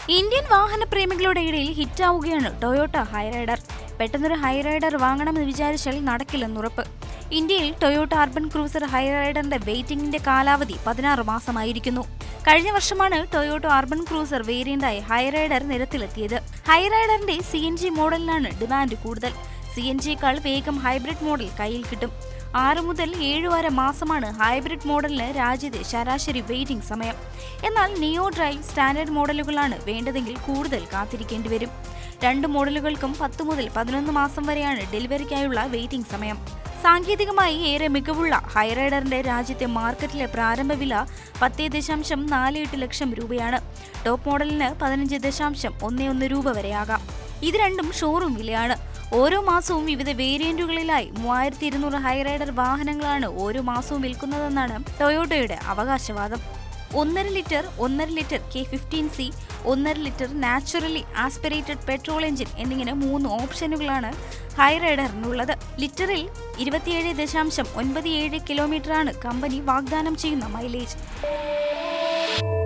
Indian വാഹന പ്രേമികളുടെ ഇടയിൽ ഹിറ്റാവുകയാണ് ടൊയോട്ട ഹൈറൈഡർ പെട്ടെന്നൊരു ഹൈറൈഡർ വാങ്ങണമെന്ന് വിചാരിച്ചാൽ നടക്കില്ലെന്നുറപ്പ് ഇന്ത്യയിൽ ടൊയോട്ട അർബൻ ക്രൂസർ ഹൈറൈഡറിന്റെ വെയിറ്റിംഗിന്റെ കാലാവധി പതിനാറ് മാസമായിരിക്കുന്നു കഴിഞ്ഞ വർഷമാണ് ടൊയോട്ടോ അർബൻ ക്രൂസർ വേരിയന്റായി ഹൈറൈഡർ നിരത്തിലെത്തിയത് ഹൈറൈഡറിന്റെ സി എൻ ജി മോഡലിനാണ് ഡിമാൻഡ് കൂടുതൽ സി എൻ ജിയേക്കാൾ വേഗം ഹൈബ്രിഡ് മോഡൽ കയ്യിൽ കിട്ടും ആറ് മുതൽ ഏഴ് വരെ മാസമാണ് ഹൈബ്രിഡ് മോഡലിന് രാജ്യത്തെ ശരാശരി വെയിറ്റിംഗ് സമയം എന്നാൽ നിയോ ഡ്രൈവ് സ്റ്റാൻഡേർഡ് മോഡലുകളാണ് വേണ്ടതെങ്കിൽ കൂടുതൽ കാത്തിരിക്കേണ്ടി വരും രണ്ട് മോഡലുകൾക്കും പത്ത് മുതൽ പതിനൊന്ന് മാസം വരെയാണ് ഡെലിവറിക്കായുള്ള വെയിറ്റിംഗ് സമയം സാങ്കേതികമായി ഏറെ മികവുള്ള ഹൈറൈഡറിന്റെ രാജ്യത്തെ മാർക്കറ്റിലെ പ്രാരംഭ വില പത്ത് ദശാംശം നാല് എട്ട് ലക്ഷം രൂപയാണ് ടോപ്പ് മോഡലിന് പതിനഞ്ച് ദശാംശം ഒന്ന് ഒന്ന് രൂപ വരെയാകാം ഇത് രണ്ടും ഷോറൂം വിലയാണ് ഓരോ മാസവും വിവിധ വേരിയന്റുകളിലായി മൂവായിരത്തി ഇരുന്നൂറ് ഹൈറൈഡർ വാഹനങ്ങളാണ് ഓരോ മാസവും വിൽക്കുന്നതെന്നാണ് ടൊയോട്ടോയുടെ അവകാശവാദം ഒന്നര ലിറ്റർ ഒന്നര ലിറ്റർ കെ ഫിഫ്റ്റീൻ സി ഒന്നര litre naturally aspirated petrol engine എന്നിങ്ങനെ മൂന്ന് ഓപ്ഷനുകളാണ് ഹൈറൈഡറിനുള്ളത് ലിറ്ററിൽ ഇരുപത്തിയേഴ് ദശാംശം ഒൻപത് ഏഴ് കിലോമീറ്ററാണ് കമ്പനി വാഗ്ദാനം ചെയ്യുന്ന മൈലേജ്